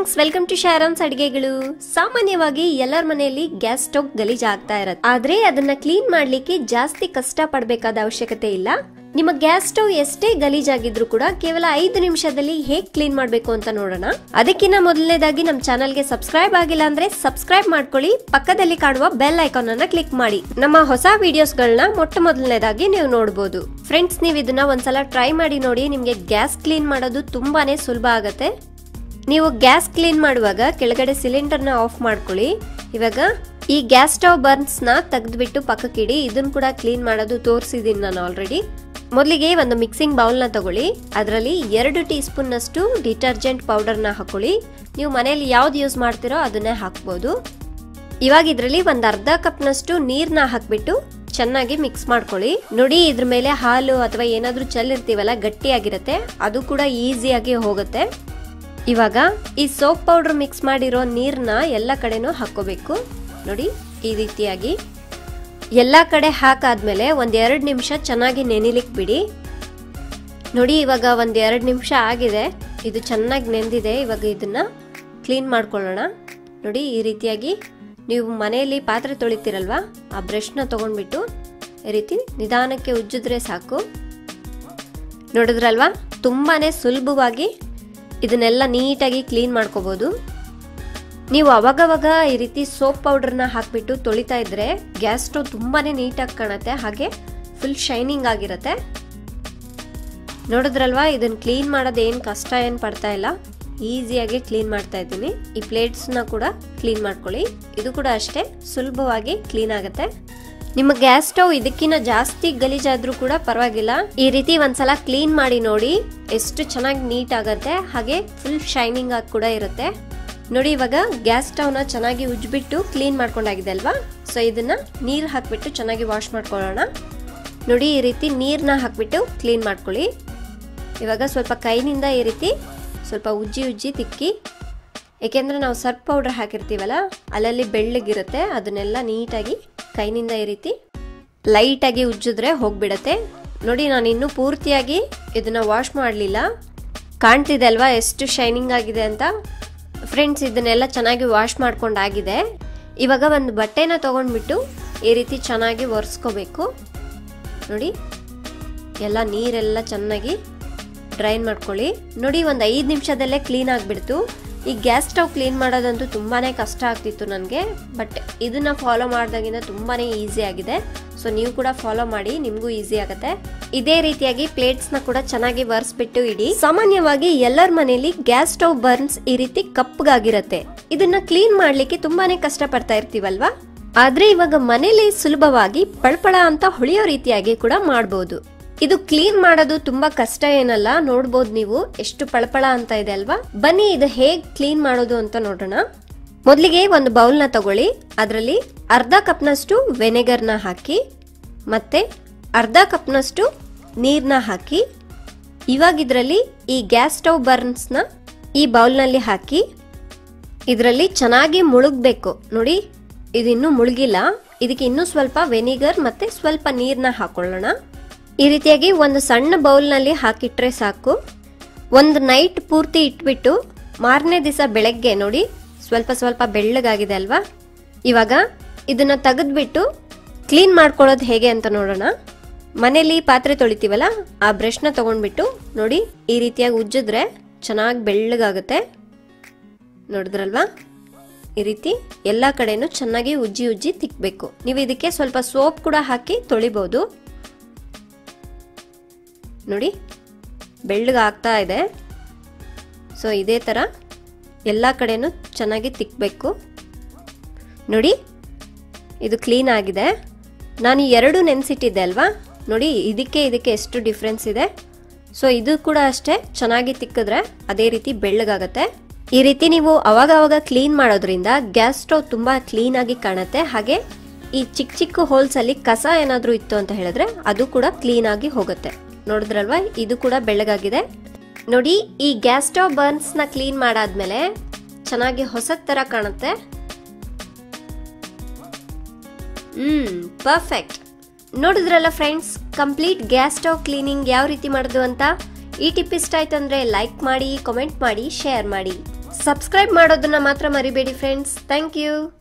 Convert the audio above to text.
friends welcome to ಶಾರನ್ಸ್ ಅಡಿಗೆಗಳು ಸಾಮಾನ್ಯವಾಗಿ ಎಲ್ಲರ ಮನೆಯಲ್ಲಿ ಗ್ಯಾಸ್ ಸ್ಟವ್ ಗಲೀಜ್ ಆಗ್ತಾ ಇರತ್ತೆ ಆದ್ರೆ ಅದನ್ನ ಕ್ಲೀನ್ ಮಾಡ್ಲಿಕ್ಕೆ ಜಾಸ್ತಿ ಕಷ್ಟ ಪಡ್ಬೇಕಾದ ಅವಶ್ಯಕತೆ ಇಲ್ಲ ನಿಮ್ಮ ಗ್ಯಾಸ್ ಸ್ಟವ್ ಎಷ್ಟೇ ಗಲೀಜಾಗಿದ್ರು ಕೂಡ ಕೇವಲ ಐದು ನಿಮಿಷದಲ್ಲಿ ಹೇಗ್ ಕ್ಲೀನ್ ಮಾಡ್ಬೇಕು ಅಂತ ನೋಡೋಣ ಅದಕ್ಕಿಂತ ಮೊದಲನೇದಾಗಿ ನಮ್ಮ ಚಾನಲ್ಗೆ ಸಬ್ಸ್ಕ್ರೈಬ್ ಆಗಿಲ್ಲ ಅಂದ್ರೆ ಸಬ್ಸ್ಕ್ರೈಬ್ ಮಾಡ್ಕೊಳ್ಳಿ ಪಕ್ಕದಲ್ಲಿ ಕಾಣುವ ಬೆಲ್ ಐಕಾನ್ ಅನ್ನ ಕ್ಲಿಕ್ ಮಾಡಿ ನಮ್ಮ ಹೊಸ ವಿಡಿಯೋಸ್ ಗಳನ್ನ ಮೊಟ್ಟ ಮೊದಲನೇದಾಗಿ ನೀವು ನೋಡಬಹುದು ಫ್ರೆಂಡ್ಸ್ ನೀವು ಇದನ್ನ ಒಂದ್ಸಲ ಟ್ರೈ ಮಾಡಿ ನೋಡಿ ನಿಮ್ಗೆ ಗ್ಯಾಸ್ ಕ್ಲೀನ್ ಮಾಡೋದು ತುಂಬಾನೇ ಸುಲಭ ಆಗತ್ತೆ ನೀವು ಗ್ಯಾಸ್ ಕ್ಲೀನ್ ಮಾಡುವಾಗ ಕೆಳಗಡೆ ಸಿಲಿಂಡರ್ನ ಆಫ್ ಮಾಡ್ಕೊಳ್ಳಿ ಇವಾಗ ಈ ಗ್ಯಾಸ್ ಸ್ಟವ್ ಬರ್ನ್ಸ್ ನ ತೆಗೆದ್ಬಿಟ್ಟು ಪಕ್ಕಕ್ಕಿಡಿ ಇದನ್ನ ಕೂಡ ಕ್ಲೀನ್ ಮಾಡೋದು ತೋರಿಸಿದೀನಿ ನಾನು ಆಲ್ರೆಡಿ ಮೊದಲಿಗೆ ಒಂದು ಮಿಕ್ಸಿಂಗ್ ಬೌಲ್ನ ತಗೊಳ್ಳಿ ಅದರಲ್ಲಿ ಎರಡು ಟೀ ಸ್ಪೂನ್ನಷ್ಟು ಡಿಟರ್ಜೆಂಟ್ ಪೌಡರ್ನ ಹಾಕೊಳ್ಳಿ ನೀವು ಮನೆಯಲ್ಲಿ ಯಾವ್ದು ಯೂಸ್ ಮಾಡ್ತೀರೋ ಅದನ್ನೇ ಹಾಕ್ಬೋದು ಇವಾಗ ಇದರಲ್ಲಿ ಒಂದು ಅರ್ಧ ಕಪ್ನಷ್ಟು ನೀರ್ನ ಹಾಕ್ಬಿಟ್ಟು ಚೆನ್ನಾಗಿ ಮಿಕ್ಸ್ ಮಾಡ್ಕೊಳ್ಳಿ ನೋಡಿ ಇದ್ರ ಮೇಲೆ ಹಾಲು ಅಥವಾ ಏನಾದ್ರೂ ಚೆಲ್ಲಿರ್ತೀವಲ್ಲ ಗಟ್ಟಿಯಾಗಿರುತ್ತೆ ಅದು ಕೂಡ ಈಸಿಯಾಗಿ ಹೋಗುತ್ತೆ ಇವಾಗ ಈ ಸೋಪ್ ಪೌಡರ್ ಮಿಕ್ಸ್ ಮಾಡಿರೋ ನೀರ್ನ ಎಲ್ಲ ಕಡೆನೂ ಹಾಕೋಬೇಕು ನೋಡಿ ಈ ರೀತಿಯಾಗಿ ಎಲ್ಲ ಕಡೆ ಹಾಕಾದ್ಮೇಲೆ ಒಂದ್ ಎರಡು ನಿಮಿಷ ಚೆನ್ನಾಗಿ ನೆನಿಲಿಕ್ಕೆ ಬಿಡಿ ನೋಡಿ ಇವಾಗ ಒಂದ್ ಎರಡು ನಿಮಿಷ ಆಗಿದೆ ಇದು ಚೆನ್ನಾಗಿ ನೆಂದಿದೆ ಇವಾಗ ಇದನ್ನ ಕ್ಲೀನ್ ಮಾಡ್ಕೊಳ್ಳೋಣ ನೋಡಿ ಈ ರೀತಿಯಾಗಿ ನೀವು ಮನೆಯಲ್ಲಿ ಪಾತ್ರೆ ತೊಳಿತೀರಲ್ವಾ ಆ ಬ್ರಷ್ನ ತಗೊಂಡ್ಬಿಟ್ಟು ಈ ರೀತಿ ನಿಧಾನಕ್ಕೆ ಉಜ್ಜಿದ್ರೆ ಸಾಕು ನೋಡಿದ್ರಲ್ವಾ ತುಂಬಾನೇ ಸುಲಭವಾಗಿ ಇದನ್ನೆಲ್ಲ ನೀಟಾಗಿ ಕ್ಲೀನ್ ಮಾಡ್ಕೋಬಹುದು ನೀವು ಅವಾಗವಾಗ ಈ ರೀತಿ ಸೋಪ್ ಪೌಡರ್ನ ಹಾಕ್ಬಿಟ್ಟು ತೊಳಿತಾ ಇದ್ರೆ ಗ್ಯಾಸ್ ಸ್ಟವ್ ತುಂಬಾನೇ ನೀಟಾಗಿ ಕಾಣುತ್ತೆ ಹಾಗೆ ಫುಲ್ ಶೈನಿಂಗ್ ಆಗಿರುತ್ತೆ ನೋಡಿದ್ರಲ್ವಾ ಇದನ್ನ ಕ್ಲೀನ್ ಮಾಡೋದು ಏನು ಕಷ್ಟ ಏನು ಪಡ್ತಾ ಇಲ್ಲ ಈಸಿಯಾಗಿ ಕ್ಲೀನ್ ಮಾಡ್ತಾ ಇದ್ದೀನಿ ಈ ಪ್ಲೇಟ್ಸ್ನ ಕೂಡ ಕ್ಲೀನ್ ಮಾಡ್ಕೊಳ್ಳಿ ಇದು ಕೂಡ ಅಷ್ಟೇ ಸುಲಭವಾಗಿ ಕ್ಲೀನ್ ಆಗುತ್ತೆ ನಿಮ್ಮ ಗ್ಯಾಸ್ ಸ್ಟವ್ ಇದಕ್ಕಿಂತ ಜಾಸ್ತಿ ಗಲೀಜಾದ್ರೂ ಕೂಡ ಪರವಾಗಿಲ್ಲ ಈ ರೀತಿ ಒಂದ್ಸಲ ಕ್ಲೀನ್ ಮಾಡಿ ನೋಡಿ ಎಷ್ಟು ಚೆನ್ನಾಗಿ ನೀಟ್ ಆಗತ್ತೆ ಹಾಗೆ ಫುಲ್ ಶೈನಿಂಗ್ ಆಗಿ ಕೂಡ ಇರುತ್ತೆ ನೋಡಿ ಇವಾಗ ಗ್ಯಾಸ್ ಸ್ಟವ್ನ ಚೆನ್ನಾಗಿ ಉಜ್ಬಿಟ್ಟು ಕ್ಲೀನ್ ಮಾಡ್ಕೊಂಡಾಗಿದೆ ಅಲ್ವಾ ಸೊ ಇದನ್ನ ನೀರು ಹಾಕ್ಬಿಟ್ಟು ಚೆನ್ನಾಗಿ ವಾಶ್ ಮಾಡ್ಕೊಳ್ಳೋಣ ನೋಡಿ ಈ ರೀತಿ ನೀರನ್ನ ಹಾಕ್ಬಿಟ್ಟು ಕ್ಲೀನ್ ಮಾಡ್ಕೊಳ್ಳಿ ಇವಾಗ ಸ್ವಲ್ಪ ಕೈನಿಂದ ಈ ರೀತಿ ಸ್ವಲ್ಪ ಉಜ್ಜಿ ಉಜ್ಜಿ ತಿಕ್ಕಿ ಏಕೆಂದರೆ ನಾವು ಸರ್ಪ್ ಪೌಡರ್ ಹಾಕಿರ್ತೀವಲ್ಲ ಅಲ್ಲಲ್ಲಿ ಬೆಳ್ಳಗಿರುತ್ತೆ ಅದನ್ನೆಲ್ಲ ನೀಟಾಗಿ ಕೈನಿಂದ ಈ ರೀತಿ ಲೈಟಾಗಿ ಉಜ್ಜಿದ್ರೆ ಹೋಗ್ಬಿಡತ್ತೆ ನೋಡಿ ನಾನು ಇನ್ನೂ ಪೂರ್ತಿಯಾಗಿ ಇದನ್ನ ವಾಶ್ ಮಾಡಲಿಲ್ಲ ಕಾಣ್ತಿದೆ ಅಲ್ವಾ ಎಷ್ಟು ಶೈನಿಂಗ್ ಆಗಿದೆ ಅಂತ ಫ್ರೆಂಡ್ಸ್ ಇದನ್ನೆಲ್ಲ ಚೆನ್ನಾಗಿ ವಾಶ್ ಮಾಡ್ಕೊಂಡಾಗಿದೆ ಇವಾಗ ಒಂದು ಬಟ್ಟೆನ ತಗೊಂಡ್ಬಿಟ್ಟು ಈ ರೀತಿ ಚೆನ್ನಾಗಿ ಒರೆಸ್ಕೋಬೇಕು ನೋಡಿ ಎಲ್ಲ ನೀರೆಲ್ಲ ಚೆನ್ನಾಗಿ ಡ್ರೈನ್ ಮಾಡ್ಕೊಳ್ಳಿ ನೋಡಿ ಒಂದು ಐದು ನಿಮಿಷದಲ್ಲೇ ಕ್ಲೀನ್ ಆಗಿಬಿಡ್ತು ಈ ಗ್ಯಾಸ್ ಸ್ಟವ್ ಕ್ಲೀನ್ ಮಾಡೋದಂತೂ ತುಂಬಾ ಕಷ್ಟ ಆಗ್ತಿತ್ತು ನನಗೆ ಬಟ್ ಇದನ್ನ ಫಾಲೋ ಮಾಡ್ದಾಗಿಂದ ತುಂಬಾ ಈಸಿ ಆಗಿದೆ ಸೊ ನೀವು ಕೂಡ ಫಾಲೋ ಮಾಡಿ ನಿಮಗೂ ಈಸಿ ಆಗುತ್ತೆ ಇದೇ ರೀತಿಯಾಗಿ ಪ್ಲೇಟ್ಸ್ನ ಕೂಡ ಚೆನ್ನಾಗಿ ಒರೆಸ್ಬಿಟ್ಟು ಇಡಿ ಸಾಮಾನ್ಯವಾಗಿ ಎಲ್ಲರ ಮನೆಯಲ್ಲಿ ಗ್ಯಾಸ್ ಸ್ಟವ್ ಬರ್ನ್ಸ್ ಈ ರೀತಿ ಕಪ್ಪಗಾಗಿರತ್ತೆ ಇದನ್ನ ಕ್ಲೀನ್ ಮಾಡ್ಲಿಕ್ಕೆ ತುಂಬಾನೇ ಕಷ್ಟ ಪಡ್ತಾ ಇರ್ತೀವಲ್ವಾ ಆದ್ರೆ ಇವಾಗ ಮನೇಲಿ ಸುಲಭವಾಗಿ ಪಳ್ಪಳ ಅಂತ ಹೊಳೆಯೋ ರೀತಿಯಾಗಿ ಕೂಡ ಮಾಡಬಹುದು ಇದು ಕ್ಲೀನ್ ಮಾಡೋದು ತುಂಬಾ ಕಷ್ಟ ಏನಲ್ಲ ನೋಡ್ಬೋದು ನೀವು ಎಷ್ಟು ಪಳಪಳ ಅಂತ ಇದೆ ಅಲ್ವಾ ಬನ್ನಿ ಇದು ಹೇಗ್ ಕ್ಲೀನ್ ಮಾಡೋದು ಅಂತ ನೋಡೋಣ ಮೊದಲಿಗೆ ಒಂದು ಬೌಲ್ನ ತಗೊಳ್ಳಿ ಅದರಲ್ಲಿ ಅರ್ಧ ಕಪ್ನಷ್ಟು ವೆನೆಗರ್ನ ಹಾಕಿ ಮತ್ತೆ ಅರ್ಧ ಕಪ್ನಷ್ಟು ನೀರ್ನ ಹಾಕಿ ಇವಾಗ ಇದರಲ್ಲಿ ಈ ಗ್ಯಾಸ್ ಸ್ಟವ್ ಬರ್ನ್ಸ್ನ ಈ ಬೌಲ್ನಲ್ಲಿ ಹಾಕಿ ಇದರಲ್ಲಿ ಚೆನ್ನಾಗಿ ಮುಳುಗ್ಬೇಕು ನೋಡಿ ಇದು ಇನ್ನೂ ಮುಳುಗಿಲ್ಲ ಇದಕ್ಕೆ ಇನ್ನೂ ಸ್ವಲ್ಪ ವೆನಿಗರ್ ಮತ್ತೆ ಸ್ವಲ್ಪ ನೀರ್ನ ಹಾಕೊಳ್ಳೋಣ ಈ ರೀತಿಯಾಗಿ ಒಂದು ಸಣ್ಣ ಬೌಲ್ನಲ್ಲಿ ಹಾಕಿಟ್ರೆ ಸಾಕು ಒಂದು ನೈಟ್ ಪೂರ್ತಿ ಇಟ್ಬಿಟ್ಟು ಮಾರನೇ ದಿವಸ ಬೆಳಗ್ಗೆ ನೋಡಿ ಸ್ವಲ್ಪ ಸ್ವಲ್ಪ ಬೆಳ್ಳಗಾಗಿದೆ ಅಲ್ವಾ ಇವಾಗ ಇದನ್ನ ತೆಗೆದ್ಬಿಟ್ಟು ಕ್ಲೀನ್ ಮಾಡ್ಕೊಳ್ಳೋದು ಹೇಗೆ ಅಂತ ನೋಡೋಣ ಮನೇಲಿ ಪಾತ್ರೆ ತೊಳಿತೀವಲ್ಲ ಆ ಬ್ರಷ್ನ ತಗೊಂಡ್ಬಿಟ್ಟು ನೋಡಿ ಈ ರೀತಿಯಾಗಿ ಉಜ್ಜಿದ್ರೆ ಚೆನ್ನಾಗಿ ಬೆಳ್ಳಗಾಗುತ್ತೆ ನೋಡಿದ್ರಲ್ವಾ ಈ ರೀತಿ ಎಲ್ಲ ಕಡೆನೂ ಚೆನ್ನಾಗಿ ಉಜ್ಜಿ ಉಜ್ಜಿ ತಿಕ್ಬೇಕು ನೀವು ಇದಕ್ಕೆ ಸ್ವಲ್ಪ ಸೋಪ್ ಕೂಡ ಹಾಕಿ ತೊಳಿಬಹುದು ನೋಡಿ ಬೆಳ್ಳಗಾಗ್ತಾ ಇದೆ ಸೊ ಇದೇ ಥರ ಎಲ್ಲ ಕಡೆನೂ ಚೆನ್ನಾಗಿ ತಿಕ್ಕಬೇಕು ನೋಡಿ ಇದು ಕ್ಲೀನ್ ಆಗಿದೆ ನಾನು ಎರಡು ನೆನೆಸಿಟ್ಟಿದ್ದೆ ಅಲ್ವಾ ನೋಡಿ ಇದಕ್ಕೆ ಇದಕ್ಕೆ ಎಷ್ಟು ಡಿಫ್ರೆನ್ಸ್ ಇದೆ ಸೊ ಇದು ಕೂಡ ಅಷ್ಟೇ ಚೆನ್ನಾಗಿ ತಿಕ್ಕಿದ್ರೆ ಅದೇ ರೀತಿ ಬೆಳ್ಳಗಾಗತ್ತೆ ಈ ರೀತಿ ನೀವು ಅವಾಗ ಅವಾಗ ಕ್ಲೀನ್ ಮಾಡೋದ್ರಿಂದ ಗ್ಯಾಸ್ ಸ್ಟವ್ ತುಂಬಾ ಕ್ಲೀನ್ ಆಗಿ ಕಾಣುತ್ತೆ ಹಾಗೆ ಈ ಚಿಕ್ಕ ಚಿಕ್ಕ ಹೋಲ್ಸ್ ಅಲ್ಲಿ ಕಸ ಏನಾದ್ರೂ ಇತ್ತು ಅಂತ ಹೇಳಿದ್ರೆ ಅದು ಕೂಡ ಕ್ಲೀನ್ ಆಗಿ ಹೋಗುತ್ತೆ ನೋಡಿದ್ರಲ್ವಾ ಇದು ಕೂಡ ಬೆಳ್ಳಗಾಗಿದೆ ನೋಡಿ ಈ ಗ್ಯಾಸ್ ಸ್ಟವ್ ಬರ್ನ್ಸ್ ನ ಕ್ಲೀನ್ ಮಾಡಾದ್ಮೇಲೆ ಚೆನ್ನಾಗಿ ಹೊಸದ್ ತರ ಕಾಣುತ್ತೆ ಹ್ಮ್ ಪರ್ಫೆಕ್ಟ್ ನೋಡಿದ್ರಲ್ಲ friends complete gas stove cleaning ಯಾವ ರೀತಿ ಮಾಡೋದು ಅಂತ ಈ ಟಿಪ್ ಇಷ್ಟ ಆಯ್ತು ಅಂದ್ರೆ ಲೈಕ್ ಮಾಡಿ ಕಮೆಂಟ್ ಮಾಡಿ ಶೇರ್ ಮಾಡಿ ಸಬ್ಸ್ಕ್ರೈಬ್ ಮಾಡೋದನ್ನ ಮಾತ್ರ ಮರಿಬೇಡಿ ಫ್ರೆಂಡ್ಸ್ ಥ್ಯಾಂಕ್ ಯು